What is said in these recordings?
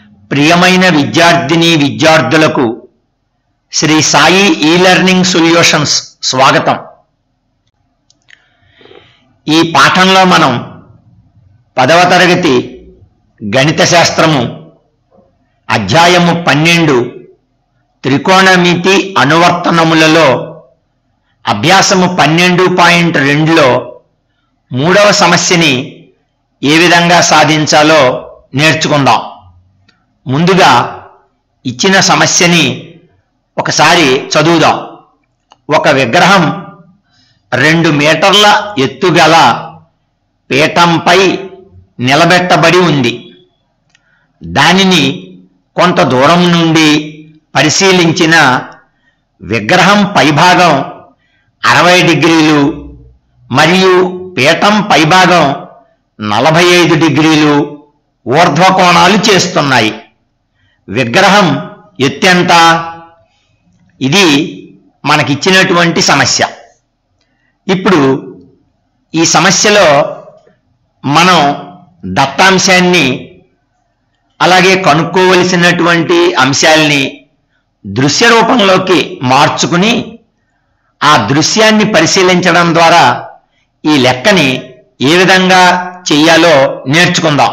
ప్రియమైన విద్యార్థిని విద్యార్థులకు శ్రీ సాయి ఈ లెర్నింగ్ సొల్యూషన్స్ స్వాగతం ఈ పాఠంలో మనం పదవ తరగతి గణిత శాస్త్రము అధ్యాయము పన్నెండు త్రికోణమితి అనువర్తనములలో అభ్యాసము పన్నెండు పాయింట్ రెండులో మూడవ సమస్యని ఏ విధంగా సాధించాలో నేర్చుకుందాం ముందుగా ఇచ్చిన సమస్యని ఒకసారి చదువుదాం ఒక విగ్రహం రెండు మీటర్ల ఎత్తుగల పీఠంపై నిలబెట్టబడి ఉంది దానిని కొంత దూరం నుండి పరిశీలించిన విగ్రహం పైభాగం అరవై డిగ్రీలు మరియు పీఠం పైభాగం నలభై ఐదు డిగ్రీలు ఊర్ధ్వకోణాలు చేస్తున్నాయి విగ్రహం ఎత్తెంత ఇది మనకిచ్చినటువంటి సమస్య ఇప్పుడు ఈ సమస్యలో మనం దత్తాంశాన్ని అలాగే కనుక్కోవలసినటువంటి అంశాల్ని దృశ్య రూపంలోకి మార్చుకుని ఆ దృశ్యాన్ని పరిశీలించడం ద్వారా ఈ లెక్కని ఏ విధంగా చెయ్యాలో నేర్చుకుందాం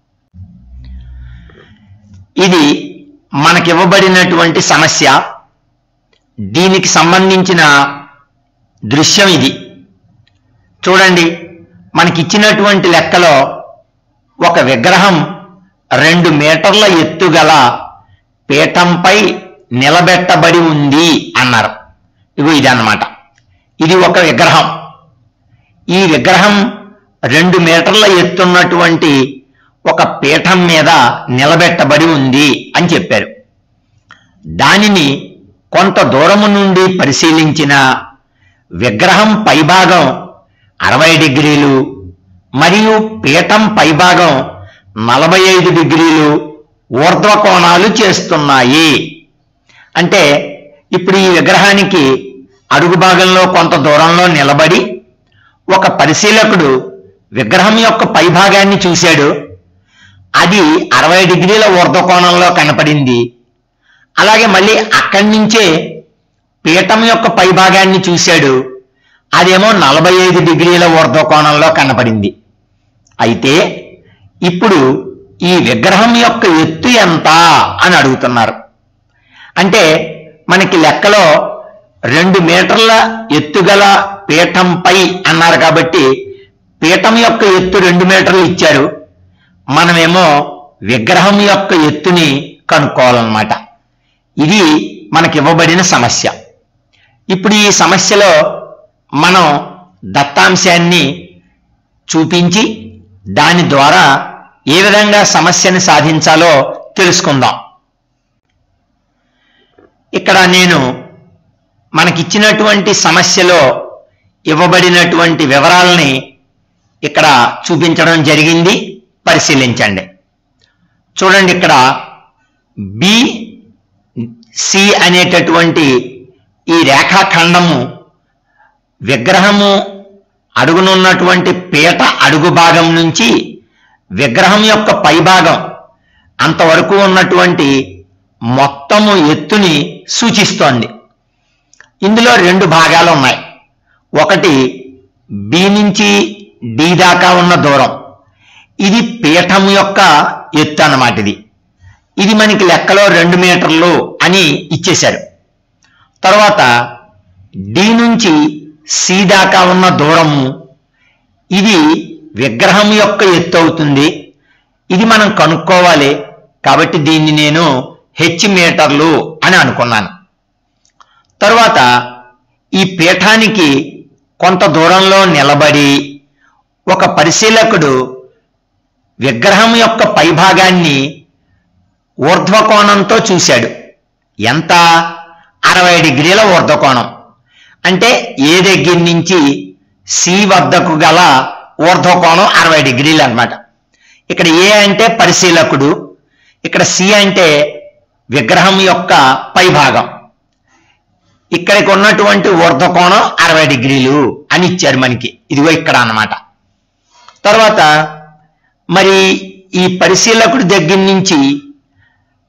ఇది మనకివ్వబడినటువంటి సమస్య దీనికి సంబంధించిన దృశ్యం ఇది చూడండి మనకిచ్చినటువంటి లెక్కలో ఒక విగ్రహం రెండు మీటర్ల ఎత్తుగల పీఠంపై నిలబెట్టబడి ఉంది అన్నారు ఇగో ఇది అన్నమాట ఇది ఒక విగ్రహం ఈ విగ్రహం రెండు మీటర్ల ఎత్తున్నటువంటి ఒక పీఠం మీద నిలబెట్టబడి ఉంది అని చెప్పారు దానిని కొంత దూరము నుండి పరిశీలించిన విగ్రహం పైభాగం అరవై డిగ్రీలు మరియు పీఠం పైభాగం నలభై ఐదు డిగ్రీలు ఊర్ధ్వకోణాలు చేస్తున్నాయి అంటే ఇప్పుడు ఈ విగ్రహానికి అడుగు భాగంలో కొంత దూరంలో నిలబడి ఒక పరిశీలకుడు విగ్రహం యొక్క పైభాగాన్ని చూశాడు అది అరవై డిగ్రీల ఊర్ధ్వకోణంలో కనపడింది అలాగే మళ్ళీ అక్కడి నుంచే పీఠం యొక్క పైభాగాన్ని చూశాడు అదేమో నలభై ఐదు డిగ్రీల ఊర్ధ్వకోణంలో కనపడింది అయితే ఇప్పుడు ఈ విగ్రహం యొక్క ఎత్తు ఎంత అని అడుగుతున్నారు అంటే మనకి లెక్కలో రెండు మీటర్ల ఎత్తుగల పీఠంపై అన్నారు కాబట్టి పీఠం యొక్క ఎత్తు రెండు మీటర్లు ఇచ్చారు మనమేమో విగ్రహం యొక్క ఎత్తుని కనుక్కోవాలన్నమాట ఇది మనకి ఇవ్వబడిన సమస్య ఇప్పుడు ఈ సమస్యలో మనం దత్తాంశాన్ని చూపించి దాని ద్వారా ఏ విధంగా సమస్యని సాధించాలో తెలుసుకుందాం ఇక్కడ నేను మనకిచ్చినటువంటి సమస్యలో ఇవ్వబడినటువంటి వివరాలని ఇక్కడ చూపించడం జరిగింది పరిశీలించండి చూడండి ఇక్కడ బి సి అనేటటువంటి ఈ రేఖాఖండము విగ్రహము అడుగునున్నటువంటి పీట అడుగు భాగం నుంచి విగ్రహం యొక్క పైభాగం అంతవరకు ఉన్నటువంటి మొత్తము ఎత్తుని సూచిస్తోంది ఇందులో రెండు భాగాలు ఉన్నాయి ఒకటి బి నుంచి డి దాకా ఉన్న దూరం ఇది పీఠం యొక్క ఎత్తు అన్నమాట ఇది ఇది మనకి లెక్కలో రెండు మీటర్లు అని ఇచ్చేశారు తర్వాత డి నుంచి సి దాకా ఉన్న దూరము ఇది విగ్రహం యొక్క ఎత్తు అవుతుంది ఇది మనం కనుక్కోవాలి కాబట్టి దీన్ని నేను హెచ్ మీటర్లు అని అనుకున్నాను తరువాత ఈ పీఠానికి కొంత దూరంలో నిలబడి ఒక పరిశీలకుడు విగ్రహం యొక్క పైభాగాన్ని ఊర్ధ్వకోణంతో చూశాడు ఎంత అరవై డిగ్రీల ఊర్ధ్వకోణం అంటే ఏ దగ్గర నుంచి సి వద్దకు గల ఊర్ధ్వకోణం అరవై డిగ్రీలు అన్నమాట ఇక్కడ ఏ అంటే పరిశీలకుడు ఇక్కడ సి అంటే విగ్రహం యొక్క పైభాగం ఇక్కడికి ఉన్నటువంటి ఊర్ధ్వకోణం అరవై డిగ్రీలు అని ఇచ్చారు మనకి ఇదిగో ఇక్కడ అన్నమాట తర్వాత మరి ఈ పరిశీలకుడి దగ్గర నుంచి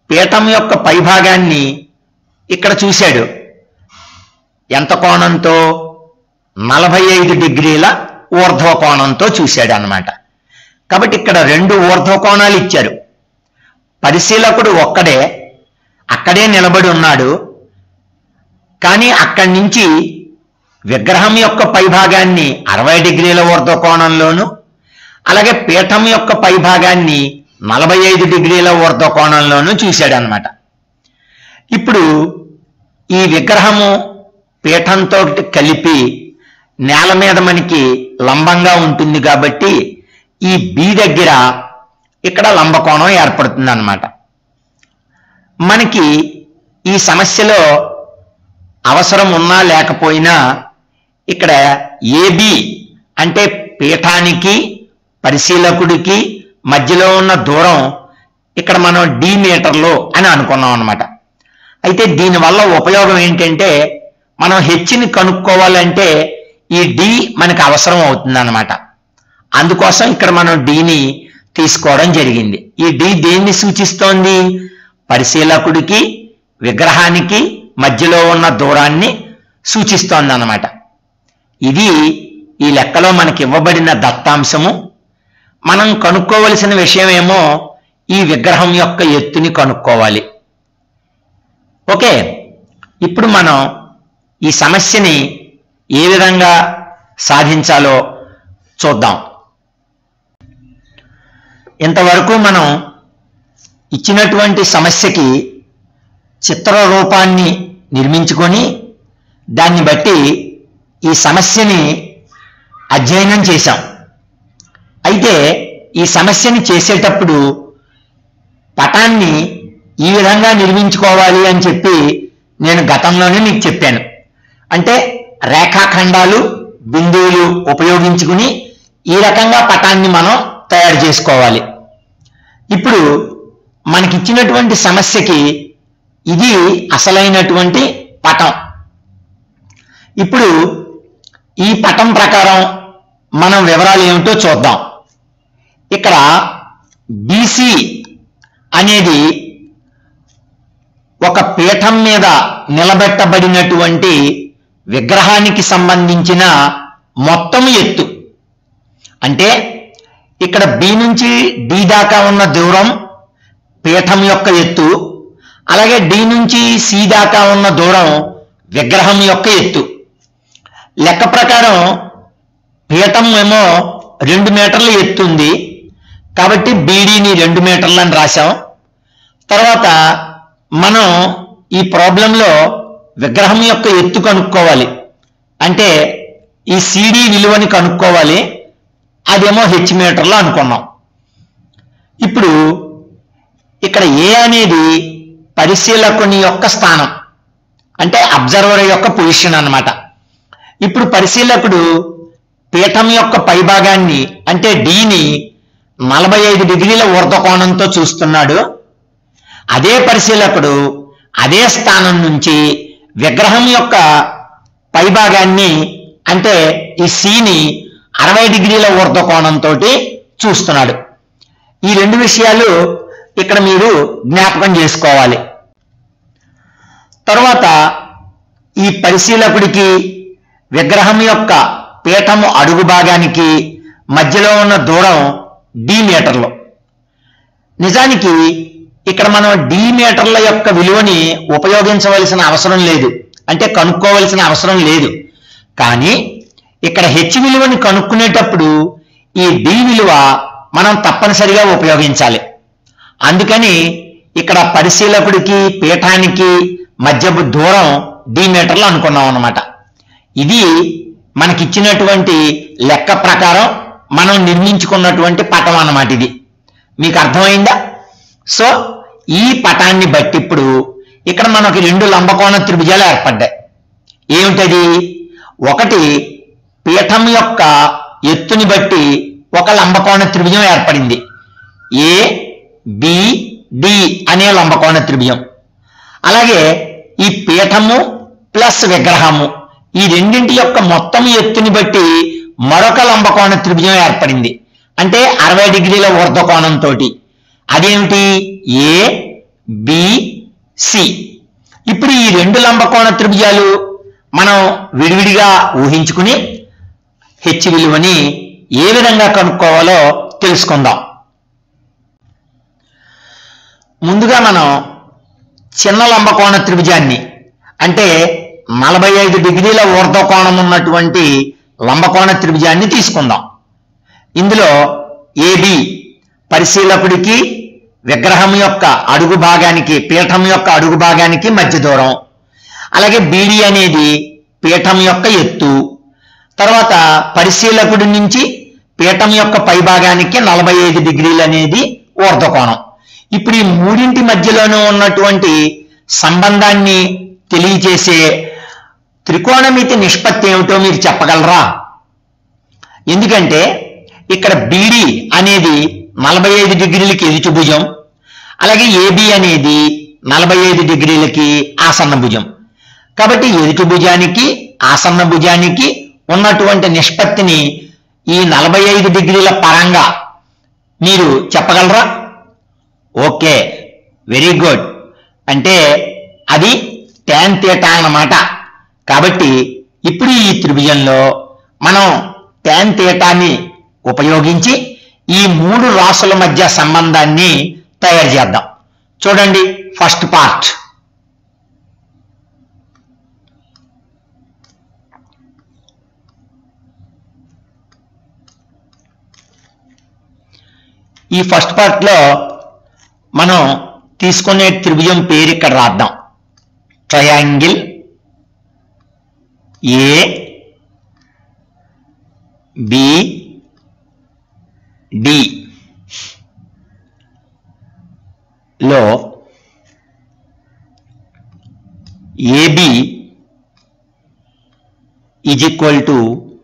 పీఠం యొక్క పైభాగాన్ని ఇక్కడ చూశాడు ఎంత కోణంతో నలభై ఐదు డిగ్రీల ఊర్ధ్వ కోణంతో చూశాడు అన్నమాట కాబట్టి ఇక్కడ రెండు ఊర్ధ్వ కోణాలు ఇచ్చారు పరిశీలకుడు ఒక్కడే అక్కడే నిలబడి ఉన్నాడు కానీ అక్కడి నుంచి విగ్రహం యొక్క పైభాగాన్ని అరవై డిగ్రీల ఊర్ధ్వ కోణంలోను అలాగే పీఠం యొక్క పైభాగాన్ని నలభై ఐదు డిగ్రీల ఊర్ధ్వ కోణంలోనూ చూశాడు అనమాట ఇప్పుడు ఈ విగ్రహము పీఠంతో కలిపి నేల మీద మనకి లంబంగా ఉంటుంది కాబట్టి ఈ బి దగ్గర ఇక్కడ లంబకోణం ఏర్పడుతుంది అనమాట మనకి ఈ సమస్యలో అవసరం ఉన్నా లేకపోయినా ఇక్కడ ఏబి అంటే పీఠానికి పరిశీలకుడికి మధ్యలో ఉన్న దూరం ఇక్కడ మనం డి మీటర్లు అని అనుకున్నాం అనమాట అయితే దీనివల్ల ఉపయోగం ఏంటంటే మనం హెచ్ని కనుక్కోవాలంటే ఈ డి మనకు అవసరం అవుతుంది అనమాట అందుకోసం ఇక్కడ మనం డిని తీసుకోవడం జరిగింది ఈ డి దేన్ని సూచిస్తోంది పరిశీలకుడికి విగ్రహానికి మధ్యలో ఉన్న దూరాన్ని సూచిస్తోంది అన్నమాట ఇది ఈ లెక్కలో మనకి ఇవ్వబడిన దత్తాంశము మనం కనుక్కోవలసిన విషయమేమో ఈ విగ్రహం యొక్క ఎత్తుని కనుక్కోవాలి ఓకే ఇప్పుడు మనం ఈ సమస్యని ఏ విధంగా సాధించాలో చూద్దాం ఇంతవరకు మనం ఇచ్చినటువంటి సమస్యకి చిత్ర రూపాన్ని నిర్మించుకొని దాన్ని బట్టి ఈ సమస్యని అధ్యయనం చేశాం అయితే ఈ సమస్యని చేసేటప్పుడు పటాన్ని ఈ విధంగా నిర్మించుకోవాలి అని చెప్పి నేను గతంలోనే మీకు చెప్పాను అంటే రేఖాఖండాలు బిందువులు ఉపయోగించుకుని ఈ రకంగా పటాన్ని మనం తయారు చేసుకోవాలి ఇప్పుడు మనకిచ్చినటువంటి సమస్యకి ఇది అసలైనటువంటి పటం ఇప్పుడు ఈ పటం ప్రకారం మనం వివరాలు ఏమిటో చూద్దాం ఇక్కడ బీసీ అనేది ఒక పీఠం మీద నిలబెట్టబడినటువంటి విగ్రహానికి సంబంధించిన మొత్తం ఎత్తు అంటే ఇక్కడ బి నుంచి డి దాకా ఉన్న దూరం పీఠం యొక్క ఎత్తు అలాగే డి నుంచి సి దాకా ఉన్న దూరం విగ్రహం యొక్క ఎత్తు లెక్క ప్రకారం పీఠం ఏమో రెండు మీటర్ల ఎత్తు ఉంది కాబట్టి బీడీని రెండు మీటర్లు అని రాశాం తర్వాత మనం ఈ ప్రాబ్లంలో విగ్రహం యొక్క ఎత్తు కనుక్కోవాలి అంటే ఈ సిడి విలువని కనుక్కోవాలి అదేమో హెచ్ మీటర్లో అనుకున్నాం ఇప్పుడు ఇక్కడ ఏ అనేది పరిశీలకుని యొక్క స్థానం అంటే అబ్జర్వర్ యొక్క పొజిషన్ అన్నమాట ఇప్పుడు పరిశీలకుడు పీఠం యొక్క పైభాగాన్ని అంటే డీని నలభై ఐదు డిగ్రీల ఊర్ధ్వ కోణంతో చూస్తున్నాడు అదే పరిశీలకుడు అదే స్థానం నుంచి విగ్రహం యొక్క పైభాగాన్ని అంటే ఈ సిని అరవై డిగ్రీల ఊర్ధ్వ కోణంతో చూస్తున్నాడు ఈ రెండు విషయాలు ఇక్కడ మీరు జ్ఞాపకం చేసుకోవాలి తర్వాత ఈ పరిశీలకుడికి విగ్రహం యొక్క పీఠము అడుగు భాగానికి మధ్యలో ఉన్న దూరం డి మీటర్లు నిజానికి ఇక్కడ మనం డి మీటర్ల యొక్క విలువని ఉపయోగించవలసిన అవసరం లేదు అంటే కనుక్కోవలసిన అవసరం లేదు కానీ ఇక్కడ హెచ్ విలువని కనుక్కునేటప్పుడు ఈ డి విలువ మనం తప్పనిసరిగా ఉపయోగించాలి అందుకని ఇక్కడ పరిశీలకుడికి పీఠానికి మధ్య దూరం డి మీటర్లు అనుకున్నాం అన్నమాట ఇది మనకిచ్చినటువంటి లెక్క ప్రకారం మనం నిర్మించుకున్నటువంటి పటం అన్నమాట ఇది మీకు అర్థమైందా సో ఈ పటాన్ని బట్టి ఇప్పుడు ఇక్కడ మనకి రెండు లంబకోణ త్రిభుజాలు ఏర్పడ్డాయి ఏమిటది ఒకటి పీఠం యొక్క ఎత్తుని బట్టి ఒక లంబకోణ త్రిభుజం ఏర్పడింది ఏ బి డి అనే లంబకోణ త్రిభుజం అలాగే ఈ పీఠము ప్లస్ విగ్రహము ఈ రెండింటి యొక్క మొత్తం ఎత్తుని బట్టి మరొక లంబకోణ త్రిభుజం ఏర్పడింది అంటే అరవై డిగ్రీల ఊర్ధ్వ కోణంతో అదేమిటి ఏ బిసి ఇప్పుడు ఈ రెండు లంబకోణ త్రిభుజాలు మనం విడివిడిగా ఊహించుకుని హెచ్ విలువని ఏ విధంగా కనుక్కోవాలో తెలుసుకుందాం ముందుగా మనం చిన్న లంబకోణ త్రిభుజాన్ని అంటే నలభై ఐదు డిగ్రీల ఊర్ధ్వకోణం ఉన్నటువంటి లంబకోణ త్రిభుజాన్ని తీసుకుందాం ఇందులో ఏబి పరిశీలకుడికి విగ్రహం యొక్క అడుగు భాగానికి పీఠం యొక్క అడుగు భాగానికి మధ్య దూరం అలాగే బీడి అనేది పీఠం యొక్క ఎత్తు తర్వాత పరిశీలకుడి నుంచి పీఠం యొక్క పై భాగానికి నలభై ఐదు డిగ్రీలు అనేది ఊర్ధ్వకోణం ఇప్పుడు ఈ మూడింటి మధ్యలోనూ ఉన్నటువంటి సంబంధాన్ని తెలియజేసే త్రికోణమితి నిష్పత్తి ఏమిటో మీరు చెప్పగలరా ఎందుకంటే ఇక్కడ బీడి అనేది నలభై ఐదు డిగ్రీలకి ఎదుటి భుజం అలాగే ఏబి అనేది నలభై ఐదు డిగ్రీలకి ఆసన్న భుజం కాబట్టి ఎదుటి భుజానికి ఆసన్న భుజానికి ఉన్నటువంటి నిష్పత్తిని ఈ నలభై ఐదు డిగ్రీల పరంగా మీరు చెప్పగలరా ఓకే వెరీ గుడ్ అంటే అది ట్యాన్ తీటా అన్నమాట కాబట్టి ఇప్పుడు ఈ త్రిభుజంలో మనం ట్యాన్ తీటాని ఉపయోగించి ఈ మూడు రాసుల మధ్య సంబంధాన్ని తయారు చేద్దాం చూడండి ఫస్ట్ పార్ట్ ఈ ఫస్ట్ పార్ట్ లో మనం తీసుకునే త్రిభుజం పేరు ఇక్కడ రాద్దాం ట్రయాంగిల్ ఏ బి డి లో AB is equal to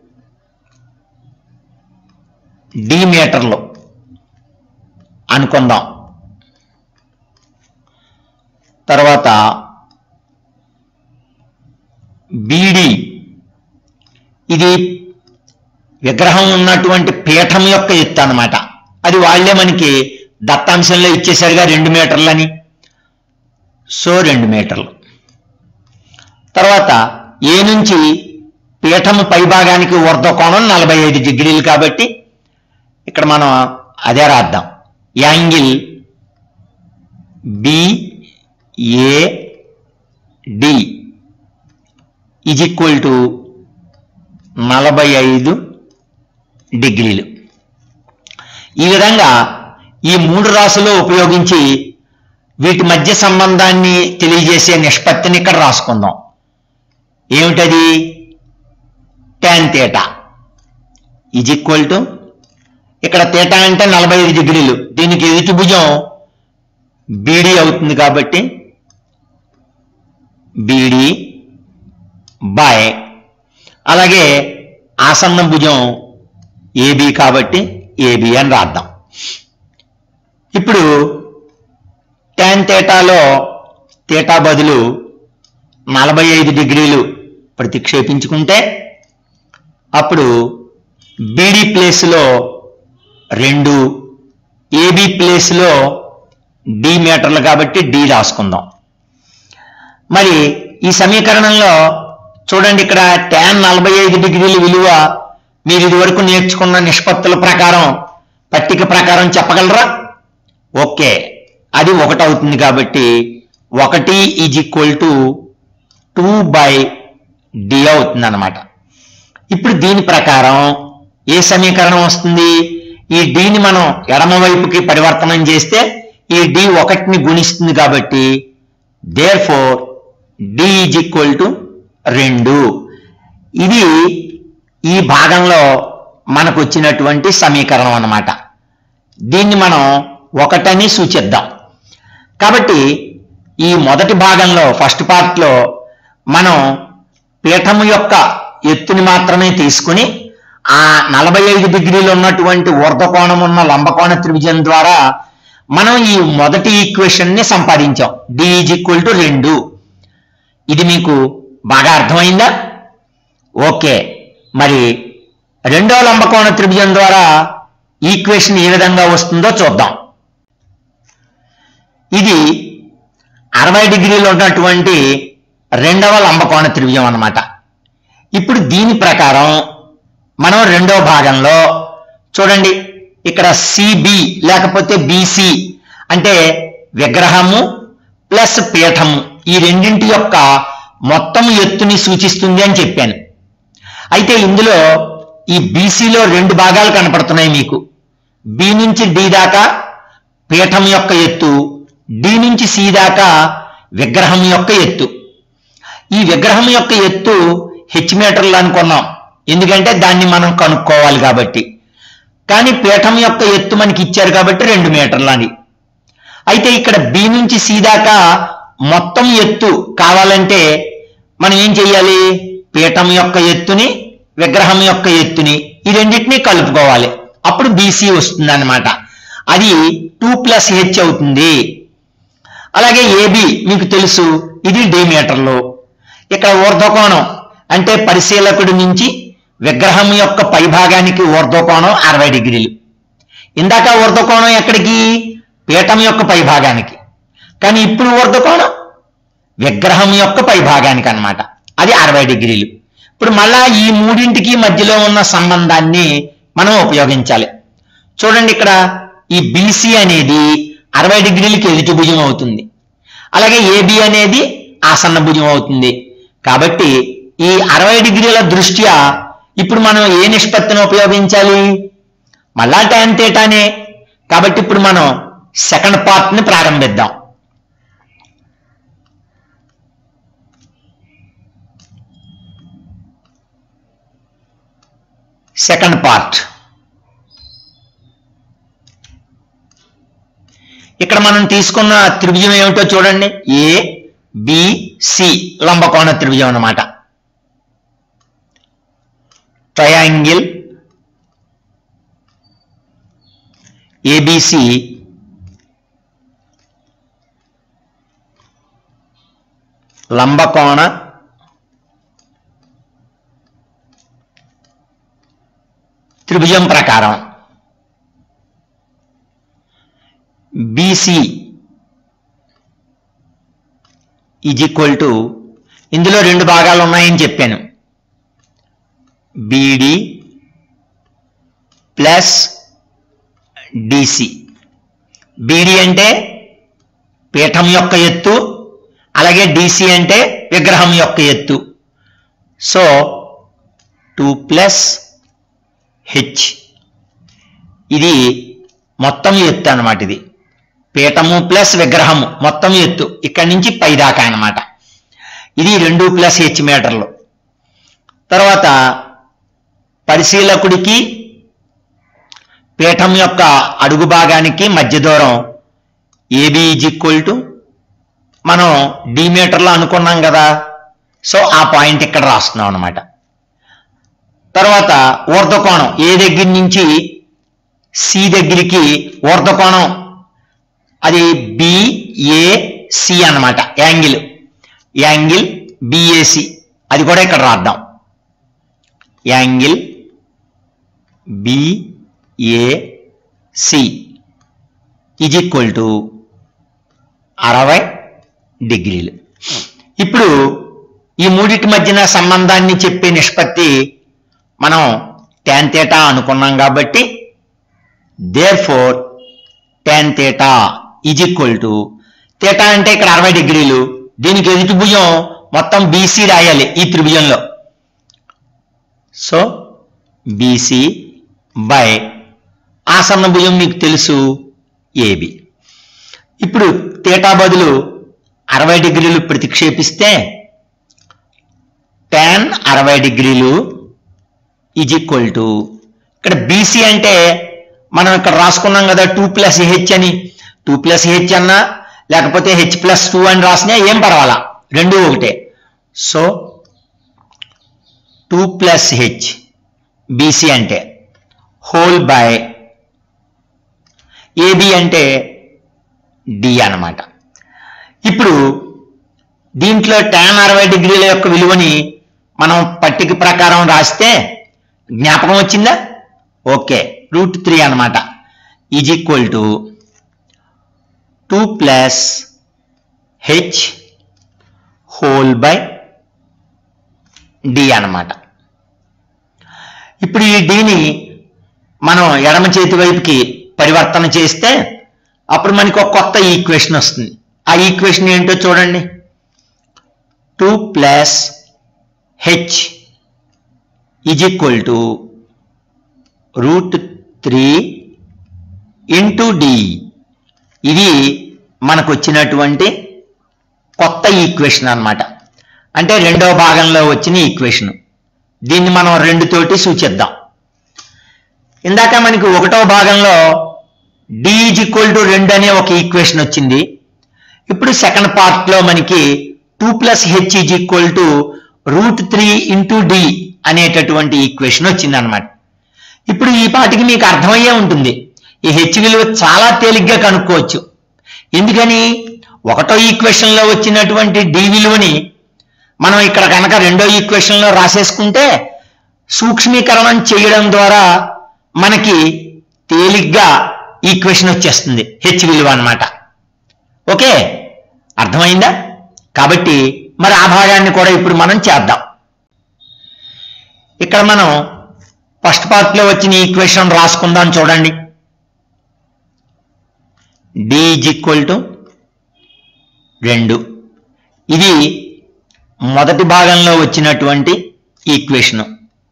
D మీటర్లు అనుకుందాం తర్వాత బీడి ఇది విగ్రహం ఉన్నటువంటి పీఠం యొక్క ఎత్తు అన్నమాట అది వాళ్ళే మనకి దత్తాంశంలో ఇచ్చేసరిగా రెండు మీటర్లని సో రెండు మీటర్లు తర్వాత ఏ నుంచి పీఠము పైభాగానికి ఊర్ధ్వకోణం నలభై ఐదు డిగ్రీలు కాబట్టి ఇక్కడ మనం అదే రాద్దాం angle BA D is equal to నలభై ఐదు డిగ్రీలు ఈ విధంగా ఈ మూడు రాసులు ఉపయోగించి వీటి మధ్య సంబంధాన్ని తెలియజేసే నిష్పత్తిని ఇక్కడ రాసుకుందాం ఏమిటది tan theta is equal to ఇక్కడ తీటా అంటే నలభై ఐదు డిగ్రీలు దీనికి ఎదుటి భుజం బీడీ అవుతుంది కాబట్టి బీడీ బై అలాగే ఆసన్న భుజం ఏబి కాబట్టి ఏబి అని రాద్దాం ఇప్పుడు ట్యాన్ తేటాలో తేటా బదులు నలభై ఐదు డిగ్రీలు ప్రతిక్షేపించుకుంటే అప్పుడు బీడీ ప్లేస్లో రెండు ఏబి ప్లేస్లో డి మీటర్లు కాబట్టి డి రాసుకుందాం మరి ఈ సమీకరణంలో చూడండి ఇక్కడ ట్యాన్ నలభై ఐదు డిగ్రీల విలువ మీరు ఇదివరకు నేర్చుకున్న నిష్పత్తుల ప్రకారం పట్టిక ప్రకారం చెప్పగలరా ఓకే అది ఒకటి అవుతుంది కాబట్టి ఒకటి is equal to two by D అవుతుంది అనమాట ఇప్పుడు దీని ప్రకారం ఏ సమీకరణం వస్తుంది ఈ డిని మనం ఎడమ వైపుకి పరివర్తనం చేస్తే ఈ డి ఒకటిని గుణిస్తుంది కాబట్టి therefore D is equal to రెండు ఇది ఈ భాగంలో మనకు వచ్చినటువంటి సమీకరణం అన్నమాట దీన్ని మనం ఒకటని సూచిద్దాం కాబట్టి ఈ మొదటి భాగంలో ఫస్ట్ పార్ట్లో మనం పీఠము యొక్క ఎత్తుని మాత్రమే తీసుకుని ఆ నలభై ఐదు డిగ్రీలు ఉన్నటువంటి ఊర్ధకోణం ఉన్న లంబకోణ త్రిభుజం ద్వారా మనం ఈ మొదటి ఈక్వేషన్ ని సంపాదించాం డి ఈజ్ ఈక్వల్ టు రెండు ఇది మీకు బాగా అర్థమైందా ఓకే మరి రెండో లంబకోణ త్రిభుజం ద్వారా ఈక్వేషన్ ఏ విధంగా వస్తుందో చూద్దాం ఇది అరవై డిగ్రీలు ఉన్నటువంటి రెండవ లంబకోణ త్రిభుజం అన్నమాట ఇప్పుడు దీని ప్రకారం మనం రెండవ భాగంలో చూడండి ఇక్కడ సిబి లేకపోతే బీసీ అంటే విగ్రహము ప్లస్ పీఠము ఈ రెండింటి యొక్క మొత్తం ఎత్తుని సూచిస్తుంది అని చెప్పాను అయితే ఇందులో ఈ బీసీలో రెండు భాగాలు కనపడుతున్నాయి మీకు బి నుంచి డి దాకా పీఠం యొక్క ఎత్తు డి నుంచి సి దాకా విగ్రహం యొక్క ఎత్తు ఈ విగ్రహం యొక్క ఎత్తు హెచ్ మీటర్లు అనుకున్నాం ఎందుకంటే దాన్ని మనం కనుక్కోవాలి కాబట్టి కానీ పీఠం యొక్క ఎత్తు మనకి ఇచ్చారు కాబట్టి రెండు మీటర్లు అని అయితే ఇక్కడ బి నుంచి సి దాకా మొత్తం ఎత్తు కావాలంటే మనం ఏం చెయ్యాలి పీఠం యొక్క ఎత్తుని విగ్రహం యొక్క ఎత్తుని ఈ రెండింటినీ కలుపుకోవాలి అప్పుడు బీసీ వస్తుంది అనమాట అది టూ ప్లస్ హెచ్ అవుతుంది అలాగే ఏబి మీకు తెలుసు ఇది డి మీటర్లు ఇక్కడ ఊర్ధ్వకోణం అంటే పరిశీలకుడి నుంచి విగ్రహం యొక్క పైభాగానికి ఊర్ధ్వకోణం అరవై డిగ్రీలు ఇందాక ఊర్ధ్వకోణం ఎక్కడికి పీఠం యొక్క పైభాగానికి కానీ ఇప్పుడు ఊర్ధ్వకోణం విగ్రహం యొక్క పైభాగానికి అన్నమాట అది అరవై డిగ్రీలు ఇప్పుడు మళ్ళా ఈ మూడింటికి మధ్యలో ఉన్న సంబంధాన్ని మనం ఉపయోగించాలి చూడండి ఇక్కడ ఈ బీసీ అనేది అరవై డిగ్రీలకి ఎదుటి భుజం అవుతుంది అలాగే ఏబి అనేది ఆసన్న భుజం అవుతుంది కాబట్టి ఈ అరవై డిగ్రీల దృష్ట్యా ఇప్పుడు మనం ఏ నిష్పత్తిని ఉపయోగించాలి మళ్ళా tan తేటానే కాబట్టి ఇప్పుడు మనం సెకండ్ పార్ట్ ని ప్రారంభిద్దాం సెకండ్ పార్ట్ ఇక్కడ మనం తీసుకున్న త్రిభుజం ఏమిటో చూడండి ఏ బి సి లంబకోణ త్రిభుజం అన్నమాట ట్రయాంగిల్ ఏబిసి లంబకోణ త్రిభుజం ప్రకారం బీసీ ఈజ్ ఈక్వల్ టు ఇందులో రెండు భాగాలు ఉన్నాయని చెప్పాను బీడి ప్లస్ డిసి బీడి అంటే పీఠం యొక్క ఎత్తు అలాగే డిసి అంటే విగ్రహం యొక్క ఎత్తు సో టూ ప్లస్ హెచ్ ఇది మొత్తం ఎత్తు అన్నమాట ఇది పీఠము ప్లస్ విగ్రహము మొత్తం ఎత్తు ఇక్కడి నుంచి పైదాకా అన్నమాట ఇది రెండు ప్లస్ హెచ్ మీటర్లు తర్వాత పరిశీలకుడికి పీఠం యొక్క అడుగు భాగానికి మధ్య దూరం ఏబి ఈజ్ ఈక్వల్ టు మనం డి మీటర్లో అనుకున్నాం కదా సో ఆ పాయింట్ ఇక్కడ రాస్తున్నాం అనమాట తర్వాత ఊర్ధ్వకోణం ఏ దగ్గర నుంచి సి దగ్గరికి ఊర్ధ్వకోణం అది బిఏసి అన్నమాట యాంగిల్ యాంగిల్ బిఏసి అది కూడా ఇక్కడ రాద్దాం angle BAC is equal to అరవై డిగ్రీలు ఇప్పుడు ఈ మూడిటి మధ్యన సంబంధాన్ని చెప్పే నిష్పత్తి మనం tan theta అనుకున్నాం కాబట్టి therefore tan theta is equal to theta అంటే ఇక్కడ అరవై డిగ్రీలు దీనికి ఎదుటి భుజం మొత్తం బీసీ రాయాలి ఈ త్రిభుజంలో సో బీసీ బై ఆసన్న భుజం మీకు తెలుసు ఏబి ఇప్పుడు తేటా బదులు అరవై డిగ్రీలు ప్రతిక్షేపిస్తే టెన్ అరవై డిగ్రీలు ఈజ్ ఈక్వల్ టు ఇక్కడ బీసీ అంటే మనం ఇక్కడ రాసుకున్నాం కదా టూ ప్లస్ హెచ్ అని టూ ప్లస్ హెచ్ అన్నా లేకపోతే హెచ్ ప్లస్ టూ అని రాసినా ఏం పర్వాలా రెండు ఒకటే so two plus H BC అంటే హోల్ బై ఏబి అంటే డి అన్నమాట ఇప్పుడు దీంట్లో tan అరవై డిగ్రీల యొక్క విలువని మనం పట్టిక ప్రకారం రాస్తే జ్ఞాపకం వచ్చిందా ఓకే రూట్ త్రీ అనమాట is equal to two plus H whole by D అన్నమాట ఇప్పుడు ఈ డిని మనం ఎడమ చేతి వైపుకి పరివర్తన చేస్తే అప్పుడు మనకి ఒక కొత్త ఈక్వేషన్ వస్తుంది ఆ ఈక్వేషన్ ఏంటో చూడండి two plus H is equal to root three into D ఇది మనకు వచ్చినటువంటి కొత్త ఈక్వేషన్ అన్నమాట అంటే రెండవ భాగంలో వచ్చిన ఈక్వేషన్ దీన్ని మనం రెండు తోటి సూచిద్దాం ఇందాక మనకి ఒకటో భాగంలో డి ఈజ్ ఈక్వల్ టు రెండు అనే ఒక ఈక్వేషన్ వచ్చింది ఇప్పుడు సెకండ్ పార్ట్ లో మనకి two plus H is equal to root three into D అనేటటువంటి ఈక్వేషన్ వచ్చింది అనమాట ఇప్పుడు ఈ పాటికి మీకు అర్థమయ్యే ఉంటుంది ఈ హెచ్ విలువ చాలా తేలిగ్గా కనుక్కోవచ్చు ఎందుకని ఒకటో ఈక్వేషన్ లో వచ్చినటువంటి డి విలువని మనం ఇక్కడ కనుక రెండో ఈక్వేషన్ లో రాసేసుకుంటే సూక్ష్మీకరణం చేయడం ద్వారా మనకి తేలిగ్గా ఈక్వేషన్ వచ్చేస్తుంది హెచ్ విలువ అన్నమాట ఓకే అర్థమైందా కాబట్టి మరి ఆ భాగాన్ని కూడా ఇప్పుడు మనం చేద్దాం ఇక్కడ మనం ఫస్ట్ పార్ట్ లో వచ్చిన ఈక్వేషన్ రాసుకుందాం చూడండి డి ఈజ్ ఈక్వల్ టు రెండు ఇది మొదటి భాగంలో వచ్చినటువంటి ఈక్వేషను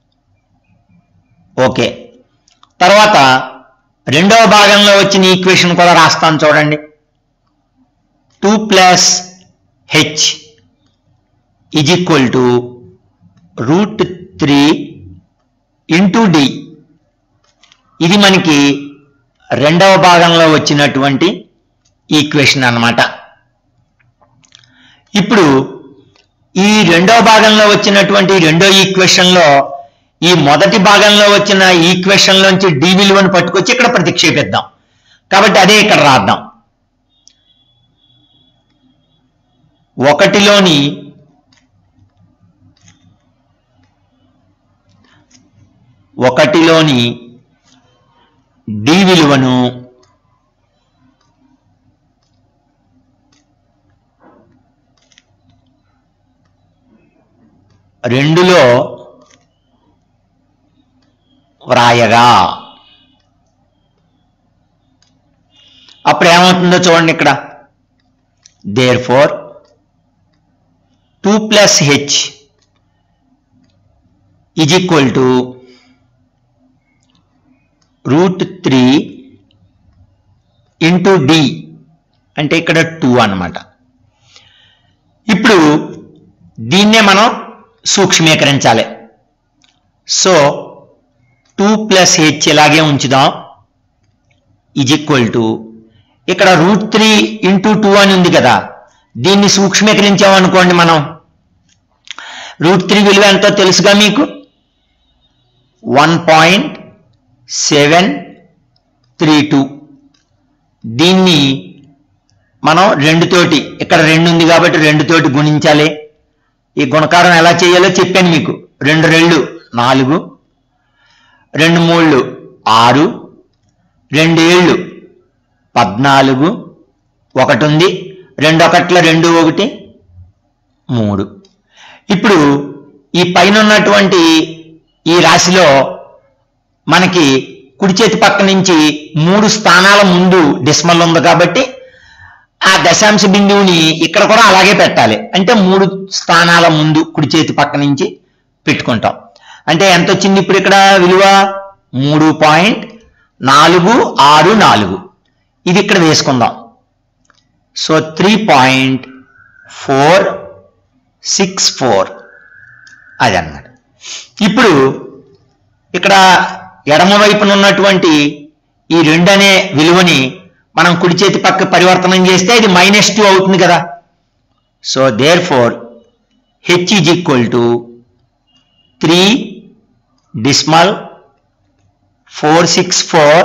ఓకే తర్వాత రెండవ భాగంలో వచ్చిన ఈక్వేషన్ కూడా రాస్తాను చూడండి two plus H is equal to root three into D ఇది మనకి రెండవ భాగంలో వచ్చినటువంటి ఈక్వేషన్ అన్నమాట ఇప్పుడు ఈ రెండవ భాగంలో వచ్చినటువంటి రెండో ఈక్వేషన్లో ఈ మొదటి భాగంలో వచ్చిన ఈక్వేషన్లోంచి డి విలువను పట్టుకొచ్చి ఇక్కడ ప్రతిక్షేపిద్దాం కాబట్టి అదే ఇక్కడ రాద్దాం ఒకటిలోని ఒకటిలోని డి విలువను రెండులో వ్రాయగా అప్పుడు ఏమవుతుందో చూడండి ఇక్కడ therefore two plus H is equal to root three into D అంటే ఇక్కడ టూ అన్నమాట ఇప్పుడు దీన్నే మనం సూక్ష్మీకరించాలి సో టూ ప్లస్ హెచ్ ఇలాగే ఉంచుదాం ఈజ్ ఈక్వల్ టు ఇక్కడ రూట్ త్రీ ఇంటూ టూ అని ఉంది కదా దీన్ని సూక్ష్మీకరించామనుకోండి మనం రూట్ త్రీ విలువ ఎంతో తెలుసుగా మీకు one point seven three two దీన్ని మనం రెండుతోటి ఇక్కడ రెండు ఉంది కాబట్టి రెండుతోటి గుణించాలి ఈ గుణకారం ఎలా చేయాలో చెప్పాను మీకు రెండు రెండు నాలుగు రెండు మూళ్ళు ఆరు రెండు ఏళ్ళు పద్నాలుగు ఒకటి ఉంది రెండు ఒకట్ల రెండు ఒకటి మూడు ఇప్పుడు ఈ పైన ఉన్నటువంటి ఈ రాశిలో మనకి కుడి చేతి పక్క నుంచి మూడు స్థానాల ముందు డెసిమల్ ఉంది కాబట్టి ఆ దశాంశ బిందువుని ఇక్కడ కూడా అలాగే పెట్టాలి అంటే మూడు స్థానాల ముందు కుడి చేతి పక్క నుంచి పెట్టుకుంటాం అంటే ఎంత వచ్చింది ఇప్పుడు ఇక్కడ విలువ మూడు పాయింట్ నాలుగు ఆరు నాలుగు ఇది ఇక్కడ వేసుకుందాం so three point four six four అదన్నమాట ఇప్పుడు ఇక్కడ ఎడమ వైపున ఉన్నటువంటి ఈ రెండు అనే విలువని మనం కుడి చేతి పక్క పరివర్తనం చేస్తే ఇది మైనస్ టూ అవుతుంది కదా so therefore H is equal to three decimal four six four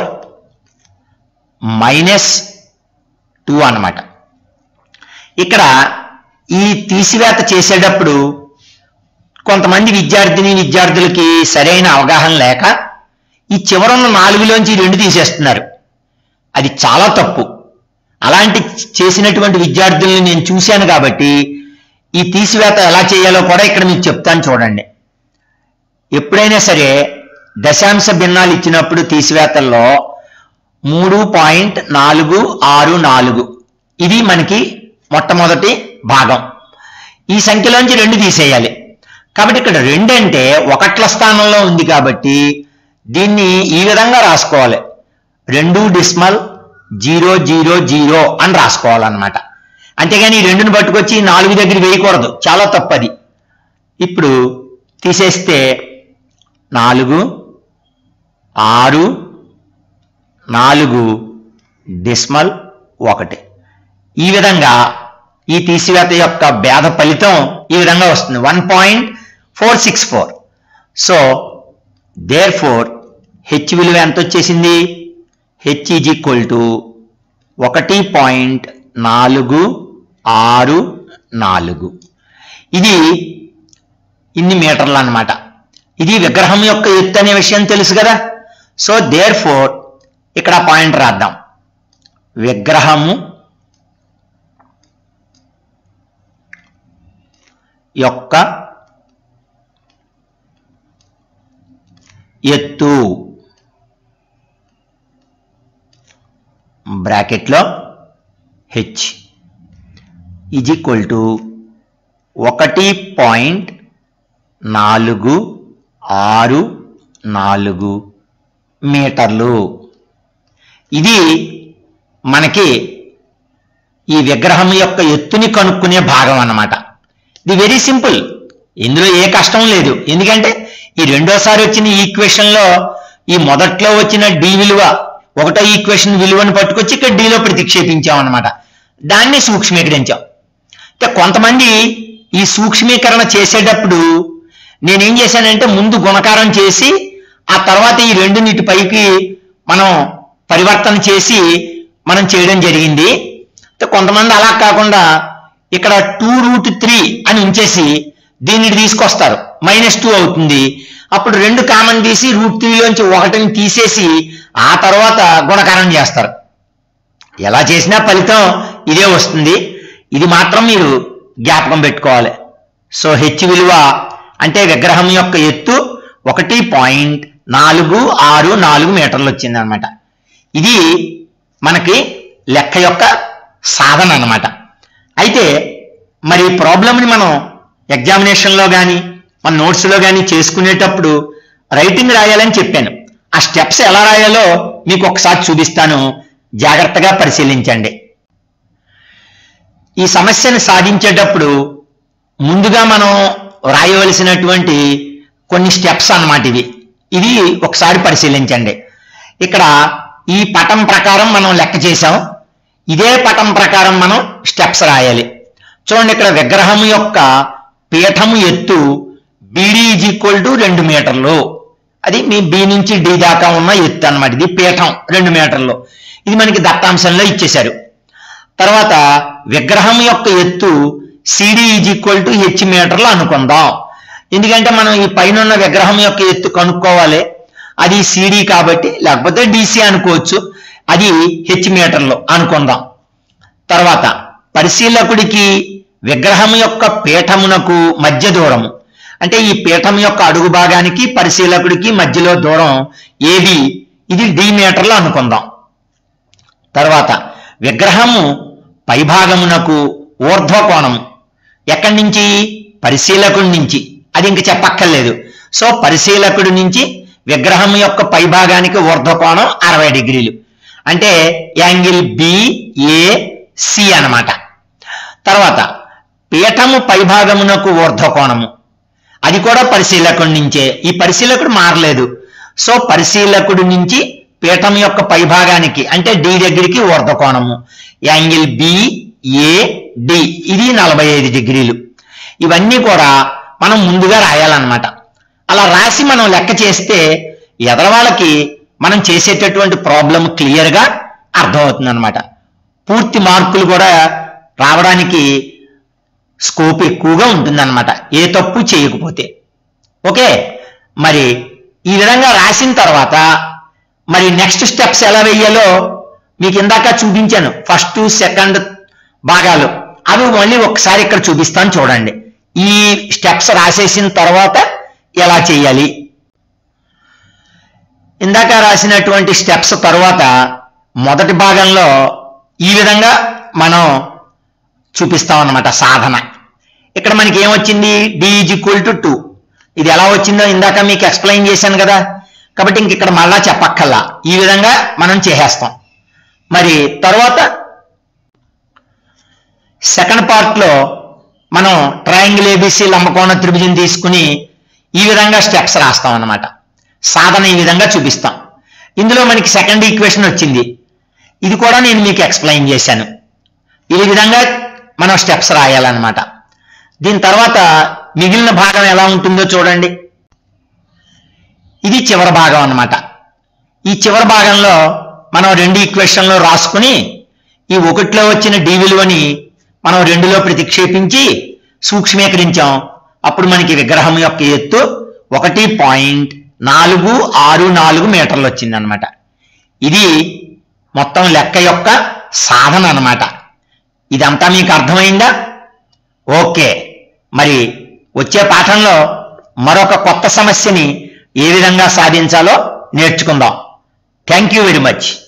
minus two అన్నమాట ఇక్కడ ఈ తీసివేత చేసేటప్పుడు కొంతమంది విద్యార్థిని విద్యార్థులకి సరైన అవగాహన లేక ఈ చివరున్న నాలుగులోంచి ఈ రెండు తీసేస్తున్నారు అది చాలా తప్పు అలాంటి చేసినటువంటి విద్యార్థుల్ని నేను చూశాను కాబట్టి ఈ తీసివేత ఎలా చేయాలో కూడా ఇక్కడ మీకు చెప్తాను చూడండి ఎప్పుడైనా సరే దశాంశ భిన్నాలు ఇచ్చినప్పుడు తీసివేతల్లో మూడు పాయింట్ నాలుగు ఆరు నాలుగు ఇది మనకి మొట్టమొదటి భాగం ఈ సంఖ్యలోంచి రెండు తీసేయాలి కాబట్టి ఇక్కడ రెండు అంటే ఒకట్ల స్థానంలో ఉంది కాబట్టి దీన్ని ఈ విధంగా రాసుకోవాలి రెండు డిస్మల్ జీరో జీరో జీరో అని రాసుకోవాలన్నమాట అంతేగాని ఈ రెండుని పట్టుకొచ్చి ఈ నాలుగు దగ్గర వేయకూడదు చాలా తప్పది ఇప్పుడు తీసేస్తే నాలుగు ఆరు నాలుగు డిస్మల్ ఒకటి ఈ విధంగా ఈ తీసివేత యొక్క భేద ఫలితం ఈ విధంగా వస్తుంది one point four six four so therefore H విలువ ఎంత వచ్చేసింది హెచ్ ఈజ్ ఈక్వల్ టు ఒకటి పాయింట్ నాలుగు ఆరు నాలుగు ఇది ఇన్ని మీటర్లు అన్నమాట ఇది విగ్రహం యొక్క ఎత్తు అనే విషయం తెలుసు కదా సో దేర్ ఫోర్ ఇక్కడ పాయింట్ రాద్దాం విగ్రహము యొక్క ఎత్తు బ్రాకెట్లో హెచ్ ఈజ్ ఈక్వల్ టు ఒకటి పాయింట్ నాలుగు ఆరు నాలుగు మీటర్లు ఇది మనకి ఈ విగ్రహం యొక్క ఎత్తుని కనుక్కునే భాగం అన్నమాట ఇది వెరీ సింపుల్ ఇందులో ఏ కష్టం లేదు ఎందుకంటే ఈ రెండోసారి వచ్చిన ఈక్వేషన్ లో ఈ మొదట్లో వచ్చిన డి విలువ ఒకటో ఈక్వేషన్ విలువను పట్టుకొచ్చి ఇక్కడ డిలో ప్రతిక్షేపించాం అనమాట దాన్ని సూక్ష్మీకరించాం అంటే కొంతమంది ఈ సూక్ష్మీకరణ చేసేటప్పుడు నేనేం చేశానంటే ముందు గుణకారం చేసి ఆ తర్వాత ఈ రెండు నీటి పైకి మనం పరివర్తన చేసి మనం చేయడం జరిగింది అయితే కొంతమంది అలా కాకుండా ఇక్కడ టూ రూట్ త్రీ అని ఉంచేసి దీన్ని తీసుకొస్తారు మైనస్ టూ అవుతుంది అప్పుడు రెండు కామన్ తీసి రూట్ త్రీలోంచి ఒకటిని తీసేసి ఆ తర్వాత గుణకారం చేస్తారు ఎలా చేసినా ఫలితం ఇదే వస్తుంది ఇది మాత్రం మీరు జ్ఞాపకం పెట్టుకోవాలి సో హెచ్ విలువ అంటే విగ్రహం యొక్క ఎత్తు ఒకటి పాయింట్ నాలుగు ఆరు నాలుగు మీటర్లు వచ్చింది అనమాట ఇది మనకి లెక్క యొక్క సాధన అన్నమాట అయితే మరి ఈ ప్రాబ్లమ్ని మనం ఎగ్జామినేషన్లో కానీ మన నోట్స్లో కానీ చేసుకునేటప్పుడు రైటింగ్ రాయాలని చెప్పాను ఆ స్టెప్స్ ఎలా రాయాలో మీకు ఒకసారి చూపిస్తాను జాగ్రత్తగా పరిశీలించండి ఈ సమస్యను సాధించేటప్పుడు ముందుగా మనం రాయవలసినటువంటి కొన్ని స్టెప్స్ అన్నమాట ఇవి ఇది ఒకసారి పరిశీలించండి ఇక్కడ ఈ పటం ప్రకారం మనం లెక్క చేసాం ఇదే పటం ప్రకారం మనం స్టెప్స్ రాయాలి చూడండి ఇక్కడ విగ్రహం యొక్క పీఠము ఎత్తు బీడీ ఈజ్ ఈక్వల్ టు రెండు మీటర్లు అది మీ బి నుంచి డి దాకా ఉన్న ఎత్తు అన్నమాట ఇది పీఠం రెండు మీటర్లు ఇది మనకి దత్తాంశంలో ఇచ్చేశారు తర్వాత విగ్రహం యొక్క ఎత్తు CD is equal to H మీటర్లు అనుకుందాం ఎందుకంటే మనం ఈ పైన ఉన్న విగ్రహం యొక్క ఎత్తు కనుక్కోవాలి అది సిడి కాబట్టి లేకపోతే డిసి అనుకోవచ్చు అది హెచ్ మీటర్లు అనుకుందాం తర్వాత పరిశీలకుడికి విగ్రహం యొక్క పీఠమునకు మధ్య దూరము అంటే ఈ పీఠం యొక్క అడుగు భాగానికి పరిశీలకుడికి మధ్యలో దూరం ఏది ఇది డి మీటర్లు అనుకుందాం తర్వాత విగ్రహము పైభాగమునకు ఊర్ధ్వకోణము ఎక్కడి నుంచి పరిశీలకుడి నుంచి అది ఇంక చెప్పక్కర్లేదు సో పరిశీలకుడి నుంచి విగ్రహం యొక్క పైభాగానికి ఊర్ధ్వకోణం అరవై డిగ్రీలు అంటే యాంగిల్ సి అన్నమాట తర్వాత పీఠము పైభాగమునకు ఊర్ధ్వకోణము అది కూడా పరిశీలకుడి నుంచే ఈ పరిశీలకుడు మారలేదు సో పరిశీలకుడి నుంచి పీఠం యొక్క పైభాగానికి అంటే డి దగ్గరికి ఊర్ధ్వకోణము యాంగిల్ ఏ డి ఇది నలభై ఐదు డిగ్రీలు ఇవన్నీ కూడా మనం ముందుగా రాయాలన్నమాట అలా రాసి మనం లెక్క చేస్తే ఎదరవాళ్ళకి మనం చేసేటటువంటి ప్రాబ్లం క్లియర్గా అర్థమవుతుంది అనమాట పూర్తి మార్కులు కూడా రావడానికి స్కోప్ ఎక్కువగా ఉంటుందన్నమాట ఏ తప్పు చేయకపోతే ఓకే మరి ఈ విధంగా రాసిన తర్వాత మరి నెక్స్ట్ స్టెప్స్ ఎలా వేయాలో మీకు ఇందాక చూపించాను ఫస్ట్ సెకండ్ భాగాలు అవి మళ్ళీ ఒకసారి ఇక్కడ చూపిస్తాను చూడండి ఈ స్టెప్స్ రాసేసిన తర్వాత ఎలా చేయాలి ఇందాక రాసినటువంటి స్టెప్స్ తర్వాత మొదటి భాగంలో ఈ విధంగా మనం చూపిస్తాం అన్నమాట సాధన ఇక్కడ మనకి ఏమొచ్చింది D is equal to two ఇది ఎలా వచ్చిందో ఇందాక మీకు ఎక్స్ప్లెయిన్ చేశాను కదా కాబట్టి ఇంక ఇక్కడ మళ్ళా చెప్పక్కల్లా ఈ విధంగా మనం చేసేస్తాం మరి తర్వాత సెకండ్ పార్ట్ లో మనం ట్రయాంగిల్ ఏబిసి లంబకోణ త్రిభుజం తీసుకుని ఈ విధంగా స్టెప్స్ రాస్తాం అన్నమాట సాధన ఈ విధంగా చూపిస్తాం ఇందులో మనకి సెకండ్ ఈక్వేషన్ వచ్చింది ఇది కూడా నేను మీకు ఎక్స్ప్లెయిన్ చేశాను ఈ విధంగా మనం స్టెప్స్ రాయాలన్నమాట దీని తర్వాత మిగిలిన భాగం ఎలా ఉంటుందో చూడండి ఇది చివరి భాగం అన్నమాట ఈ చివరి భాగంలో మనం రెండు ఈక్వేషన్లు రాసుకుని ఈ ఒకటిలో వచ్చిన డి విలువని మనం రెండులో ప్రతిక్షేపించి సూక్ష్మీకరించాం అప్పుడు మనకి విగ్రహం యొక్క ఎత్తు ఒకటి పాయింట్ నాలుగు ఆరు నాలుగు మీటర్లు వచ్చిందనమాట ఇది మొత్తం లెక్క యొక్క సాధన అన్నమాట ఇదంతా మీకు అర్థమైందా ఓకే మరి వచ్చే పాఠంలో మరొక కొత్త సమస్యని ఏ విధంగా సాధించాలో నేర్చుకుందాం థ్యాంక్ యూ వెరీ మచ్